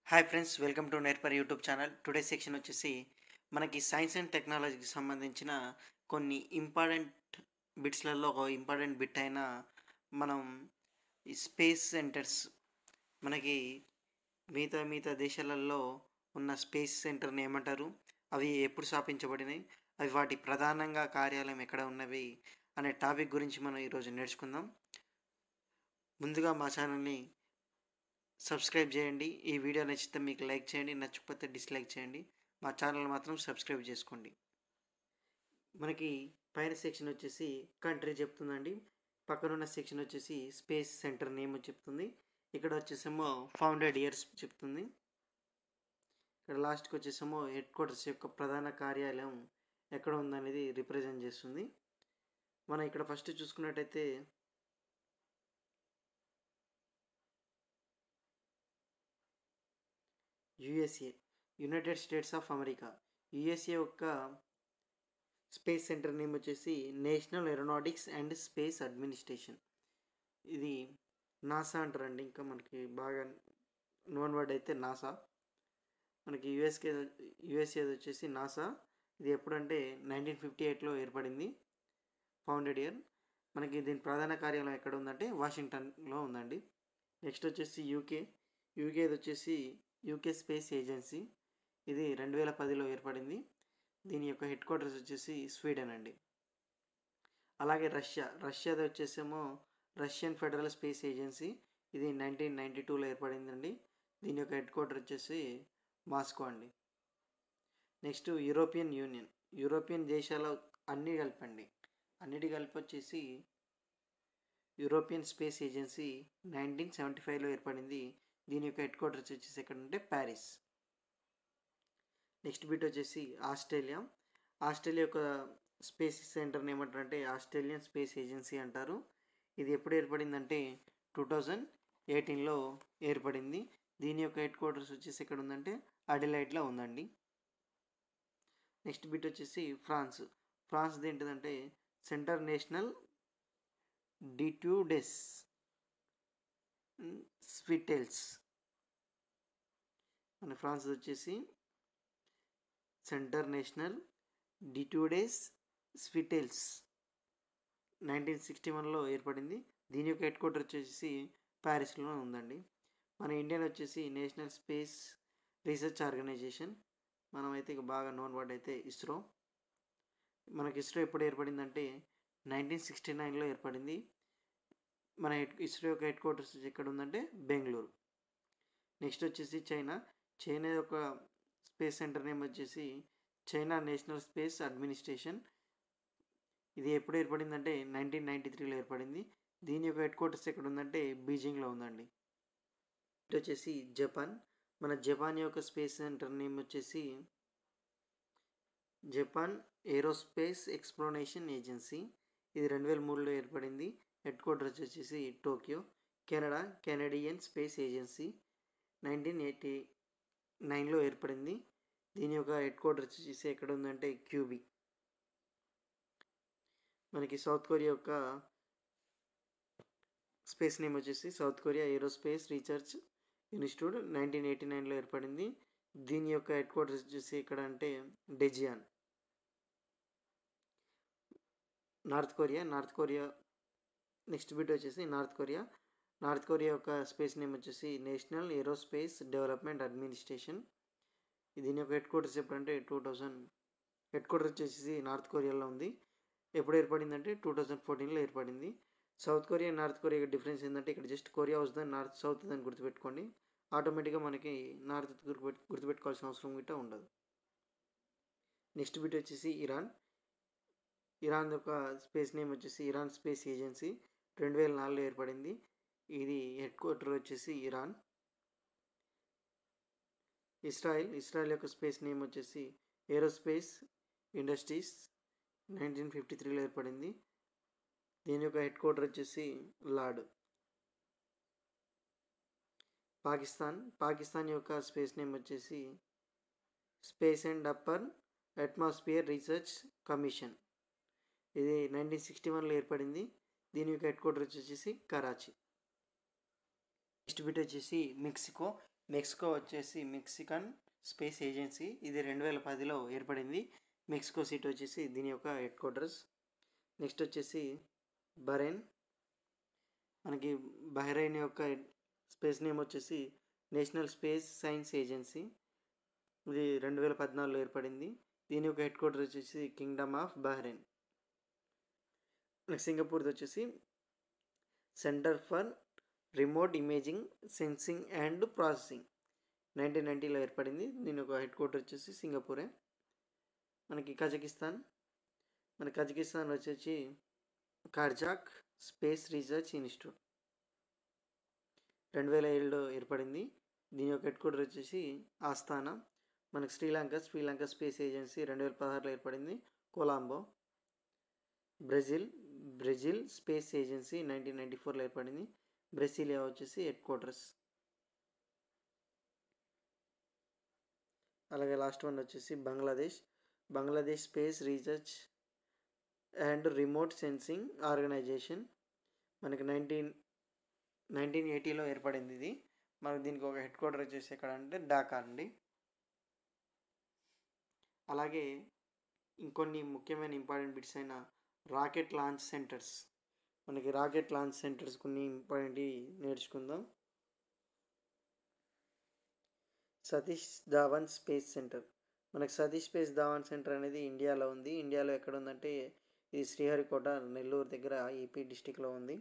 hi friends welcome to నేర్పర్ YouTube channel today section వచ్చేసి మనకి సైన్స్ అండ్ టెక్నాలజీకి సంబంధించిన కొన్ని ఇంపార్టెంట్ బిట్స్లలో ఒక ఇంపార్టెంట్ బిట్ అయిన మనం ఈ స్పేస్ సెంటర్స్ మనకి మిగతా మిగతా దేశాలలో ఉన్న స్పేస్ సెంటర్ని ఏమంటారు అవి ఎప్పుడు స్థాపించబడినాయి అవి వాటి ప్రధానంగా కార్యాలయం ఎక్కడ ఉన్నవి అనే టాపిక్ గురించి మనం ఈరోజు నేర్చుకుందాం ముందుగా మా ఛానల్ని సబ్స్క్రైబ్ చేయండి ఈ వీడియో నచ్చితే మీకు లైక్ చేయండి నచ్చకపోతే డిస్లైక్ చేయండి మా ఛానల్ మాత్రం సబ్స్క్రైబ్ చేసుకోండి మనకి పైన సెక్షన్ వచ్చేసి కంట్రీ చెప్తుందండి పక్కనున్న సెక్షన్ వచ్చేసి స్పేస్ సెంటర్ నేమ్ చెప్తుంది ఇక్కడ వచ్చేసేమో ఫౌండెడ్ ఇయర్స్ చెప్తుంది ఇక్కడ లాస్ట్కి వచ్చేసేమో హెడ్ క్వార్టర్స్ యొక్క ప్రధాన కార్యాలయం ఎక్కడ ఉందనేది రిప్రజెంట్ చేస్తుంది మనం ఇక్కడ ఫస్ట్ చూసుకున్నట్టయితే USA United States of America USA యొక్క స్పేస్ సెంటర్ నేమ్ వచ్చేసి National Aeronautics and Space Administration ఇది నాసా అంటారండి ఇంకా మనకి బాగా నోన్ వర్డ్ అయితే నాసా మనకి యుఎస్కే యుఎస్ఏ వచ్చేసి నాసా ఇది ఎప్పుడంటే నైన్టీన్ ఫిఫ్టీ ఎయిట్లో ఏర్పడింది ఫౌండెడ్ ఇయర్ మనకి దీని ప్రధాన కార్యాలయం ఎక్కడ ఉందంటే వాషింగ్టన్లో ఉందండి నెక్స్ట్ వచ్చేసి యూకే యూకే వచ్చేసి యూకే స్పేస్ ఏజెన్సీ ఇది రెండు వేల పదిలో ఏర్పడింది దీని యొక్క హెడ్ క్వార్టర్స్ వచ్చేసి స్వీడన్ అండి అలాగే రష్యా రష్యాది వచ్చేసేమో రష్యన్ ఫెడరల్ స్పేస్ ఏజెన్సీ ఇది నైన్టీన్ నైంటీ టూలో ఏర్పడిందండి దీని యొక్క హెడ్ క్వార్టర్ వచ్చేసి మాస్కో అండి నెక్స్ట్ యూరోపియన్ యూనియన్ యూరోపియన్ దేశాల అన్నీ కలిపండి అన్నిటి కలిపి వచ్చేసి European Space Agency nineteen seventy ఫైవ్లో ఏర్పడింది దీని యొక్క హెడ్ క్వార్టర్స్ వచ్చేసి ఎక్కడ అంటే ప్యారిస్ నెక్స్ట్ బిట్ వచ్చేసి ఆస్ట్రేలియా ఆస్ట్రేలియా యొక్క స్పేస్ సెంటర్ని ఏమంటారంటే ఆస్ట్రేలియన్ స్పేస్ ఏజెన్సీ అంటారు ఇది ఎప్పుడు ఏర్పడిందంటే టూ థౌజండ్ ఎయిటీన్లో ఏర్పడింది దీని యొక్క హెడ్ క్వార్టర్స్ వచ్చేసి ఎక్కడ ఉందంటే అడిలైట్లో ఉందండి నెక్స్ట్ బిట్ వచ్చేసి ఫ్రాన్స్ ఫ్రాన్స్ ఏంటిదంటే సెంటర్ నేషనల్ డిట్యూడెస్ స్విటెల్స్ మన ఫ్రాన్స్ వచ్చేసి Centre National d'Etudes Spatiales nineteen sixty వన్లో ఏర్పడింది దీని యొక్క హెడ్ క్వార్టర్ వచ్చేసి ప్యారిస్లో ఉందండి మన ఇండియన్ వచ్చేసి నేషనల్ స్పేస్ రీసెర్చ్ ఆర్గనైజేషన్ మనం అయితే ఇక బాగా నోన్ వర్డ్ అయితే ఇస్రో మనకి ఇస్రో ఎప్పుడు ఏర్పడిందంటే నైన్టీన్ సిక్స్టీ నైన్లో ఏర్పడింది మన హెడ్ ఇస్రో యొక్క హెడ్ క్వార్టర్స్ ఎక్కడ ఉందంటే బెంగళూరు నెక్స్ట్ వచ్చేసి చైనా చైనా యొక్క స్పేస్ సెంటర్ నేమ్ వచ్చేసి చైనా నేషనల్ స్పేస్ అడ్మినిస్ట్రేషన్ ఇది ఎప్పుడు ఏర్పడిందంటే నైన్టీన్ నైంటీ త్రీలో ఏర్పడింది దీని యొక్క హెడ్ క్వార్టర్స్ ఎక్కడ ఉందంటే బీజింగ్లో ఉందండి ఇటు వచ్చేసి జపాన్ మన జపాన్ యొక్క స్పేస్ సెంటర్ నేమ్ వచ్చేసి జపాన్ ఏరోస్పేస్ ఎక్స్ప్లోనేషన్ ఏజెన్సీ ఇది రెండు వేల మూడులో ఏర్పడింది హెడ్ క్వార్టర్స్ వచ్చేసి Tokyo Canada Canadian Space Agency nineteen eighty నైన్లో ఏర్పడింది దీని యొక్క హెడ్ క్వార్టర్స్ వచ్చేసి ఎక్కడ ఉందంటే క్యూబీ మనకి సౌత్ కొరియా యొక్క స్పేస్ నేమ్ వచ్చేసి South Korea Aerospace Research Institute nineteen eighty నైన్లో ఏర్పడింది దీని యొక్క హెడ్ క్వార్టర్స్ వచ్చేసి ఎక్కడ అంటే Daejeon North Korea North Korea next bit వచ్చేసి నార్త్ కొరియా నార్త్ కొరియా యొక్క స్పేస్ నేమ్ వచ్చేసి నేషనల్ ఏరోస్పేస్ డెవలప్మెంట్ అడ్మినిస్ట్రేషన్ దీని యొక్క హెడ్ క్వార్టర్స్ ఎప్పుడంటే టూ థౌజండ్ హెడ్ క్వార్టర్స్ వచ్చేసి నార్త్ కొరియాలో ఉంది ఎప్పుడు ఏర్పడిందంటే టూ థౌజండ్ ఫోర్టీన్లో ఏర్పడింది South Korea North Korea difference ఏంటంటే ఇక్కడ జస్ట్ కొరియా వస్తుంది నార్త్ సౌత్ అని గుర్తుపెట్టుకోండి ఆటోమేటిక్గా మనకి నార్త్ గుర్తుపెట్టు గుర్తుపెట్టుకోవాల్సిన అవసరం గిట్ట ఉండదు నెక్స్ట్ బిట్ వచ్చేసి ఇరాన్ ఇరాన్ యొక్క స్పేస్ నేమ్ వచ్చేసి ఇరాన్ స్పేస్ ఏజెన్సీ రెండు వేల నాలుగులో ఏర్పడింది ఇది హెడ్ క్వార్టర్ వచ్చేసి ఇరాన్ ఇస్రాయిల్ ఇస్రాయిల్ యొక్క స్పేస్ నేమ్ వచ్చేసి ఏరోస్పేస్ ఇండస్ట్రీస్ నైన్టీన్ ఫిఫ్టీ త్రీలో ఏర్పడింది దీని యొక్క హెడ్ క్వార్టర్ వచ్చేసి లాడ్ పాకిస్తాన్ పాకిస్తాన్ యొక్క స్పేస్ నేమ్ వచ్చేసి Space and Upper Atmosphere Research Commission ఇది నైన్టీన్ సిక్స్టీ వన్లో ఏర్పడింది దీని యొక్క హెడ్ క్వార్టర్ వచ్చేసి కరాచీ నెక్స్ట్ బిట్ వచ్చేసి మెక్సికో మెక్సికో వచ్చేసి మెక్సికన్ స్పేస్ ఏజెన్సీ ఇది రెండు వేల పదిలో ఏర్పడింది మెక్సికో సిటీ వచ్చేసి దీని యొక్క హెడ్ క్వార్టర్స్ నెక్స్ట్ వచ్చేసి బహ్రెయిన్ మనకి బహ్రెయిన్ యొక్క స్పేస్ నేమ్ వచ్చేసి నేషనల్ స్పేస్ సైన్స్ ఏజెన్సీ ఇది రెండు వేల పద్నాలుగులో ఏర్పడింది దీని యొక్క హెడ్ క్వార్టర్ వచ్చేసి కింగ్డమ్ ఆఫ్ బహ్రెయిన్ నెక్స్ట్ సింగపూర్ది వచ్చేసి Centre for Remote Imaging Sensing and Processing nineteen నైంటీలో ఏర్పడింది దీని యొక్క హెడ్ క్వార్టర్ వచ్చేసి సింగపూరే మనకి కజకిస్తాన్ మన కజకిస్తాన్ వచ్చేసి కార్జాక్ స్పేస్ రీసెర్చ్ ఇన్స్టిట్యూట్ రెండు వేల ఏడులో ఏర్పడింది దీని యొక్క హెడ్ క్వార్టర్ వచ్చేసి ఆస్థానా మనకి శ్రీలంక శ్రీలంక స్పేస్ ఏజెన్సీ రెండు వేల పదహారులో ఏర్పడింది Colombo Brazil Brazil Space Agency nineteen ninety ఫోర్లో ఏర్పడింది బ్రెసిలియా వచ్చేసి హెడ్ క్వార్టర్స్ అలాగే లాస్ట్ వన్ వచ్చేసి Bangladesh Bangladesh Space Research and Remote Sensing Organisation మనకి నైన్టీన్ నైన్టీన్ ఎయిటీలో ఏర్పడింది ఇది మనకు దీనికి ఒక హెడ్ క్వార్టర్ వచ్చేసి ఎక్కడ అంటే ఢాకా అండి అలాగే ఇంకొన్ని ముఖ్యమైన ఇంపార్టెంట్ బిట్స్ అయిన రాకెట్ లాంచ్ సెంటర్స్ మనకి రాకెట్ లాంచ్ సెంటర్స్ కొన్ని ఇంపార్టెంట్ నేర్చుకుందాం సతీష్ ధావన్ స్పేస్ సెంటర్ మనకి సతీష్ స్పేస్ ధావన్ సెంటర్ అనేది ఇండియాలో ఉంది ఇండియాలో ఎక్కడ ఉందంటే ఇది శ్రీహరికోట నెల్లూరు దగ్గర ఏపీ డిస్టిక్లో ఉంది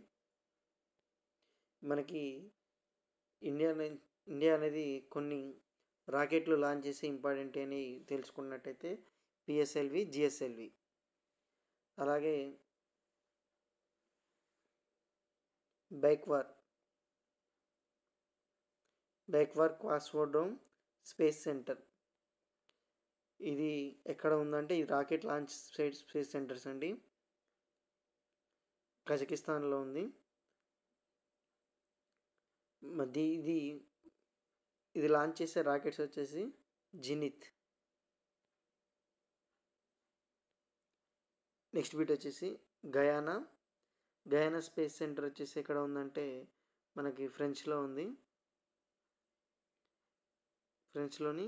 మనకి ఇండియా ఇండియా అనేది కొన్ని రాకెట్లు లాంచ్ చేసి ఇంపార్టెంట్ అని తెలుసుకున్నట్టయితే పిఎస్ఎల్వి జిఎస్ఎల్వి అలాగే బైక్వార్ బైక్వార్ క్వాస్వోడ్రోమ్ స్పేస్ సెంటర్ ఇది ఎక్కడ ఉందంటే ఇది rocket launch space space centres అండి కజకిస్తాన్లో ఉంది ఇది ఇది ఇది లాంచ్ చేసే రాకెట్స్ వచ్చేసి జినిత్ నెక్స్ట్ బీట్ వచ్చేసి గయానా గయానా స్పేస్ సెంటర్ వచ్చేసి ఎక్కడ ఉందంటే మనకి ఫ్రెంచ్లో ఉంది ఫ్రెంచ్లోని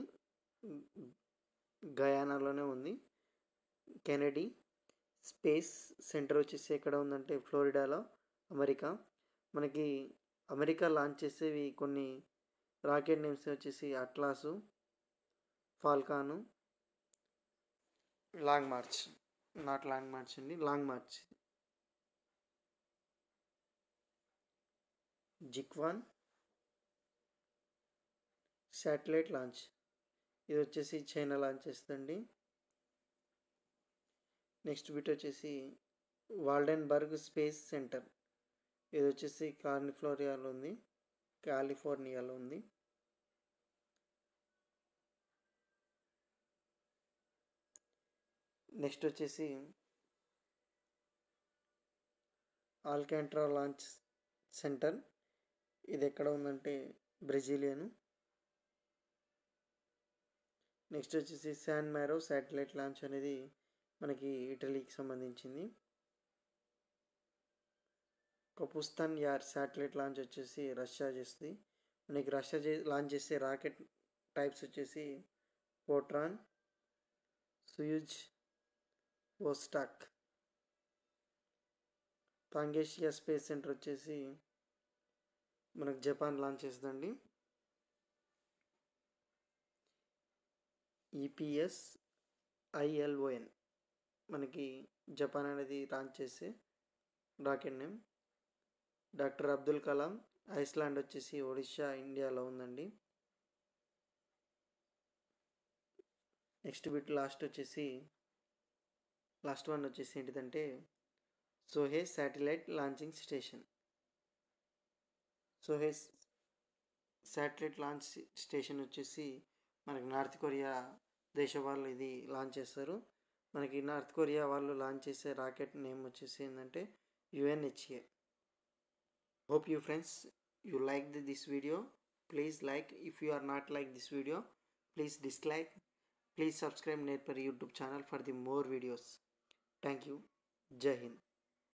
గయానాలోనే ఉంది కెనడీ స్పేస్ సెంటర్ వచ్చేసి ఎక్కడ ఉందంటే ఫ్లోరిడాలో అమెరికా మనకి అమెరికా లాంచ్ చేసేవి కొన్ని రాకెట్ నేమ్స్ వచ్చేసి Atlas Falcon Long March not Long March అండి Long March Jiuquan satellite launch ఇది వచ్చేసి చైనా లాంచ్ చేస్తుంది నెక్స్ట్ బిట్ వచ్చేసి వాల్డెన్బర్గ్ స్పేస్ సెంటర్ ఇది వచ్చేసి కాలిఫ్లోరియాలో ఉంది కాలిఫోర్నియాలో ఉంది నెక్స్ట్ వచ్చేసి ఆల్కాంట్రా లాంచ్ సెంటర్ ఇది ఎక్కడ ఉందంటే బ్రెజిలియను నెక్స్ట్ వచ్చేసి శాన్ మ్యారో శాటిలైట్ లాంచ్ అనేది మనకి ఇటలీకి సంబంధించింది కపుస్తాన్ యార్ శాటిలైట్ లాంచ్ వచ్చేసి రష్యా చేస్తుంది మనకి రష్యా చే లాంచ్ చేసే రాకెట్ టైప్స్ వచ్చేసి Proton Soyuz Vostok Tanegashima space centre వచ్చేసి మనకు జపాన్ లాంచ్ చేస్తుందండి ఈపిఎస్ ఐఎల్ఓఎన్ మనకి జపాన్ అనేది లాంచ్ చేసే rocket name doctor Abdul Kalam island వచ్చేసి ఒడిషా ఇండియాలో ఉందండి నెక్స్ట్ బిట్ లాస్ట్ వచ్చేసి లాస్ట్ వన్ వచ్చేసి ఏంటిదంటే Sohae satellite launching station Sohae satellite launch station వచ్చేసి మనకి నార్త్ కొరియా దేశ వాళ్ళు ఇది లాంచ్ చేస్తారు మనకి నార్త్ కొరియా వాళ్ళు లాంచ్ చేసే రాకెట్ నేమ్ వచ్చేసి ఏంటంటే యుఎన్హెచ్ఏ hope you friends you liked this video please like if you are not like this video please dislike please subscribe Netper youtube channel for the more videos thank you jai hind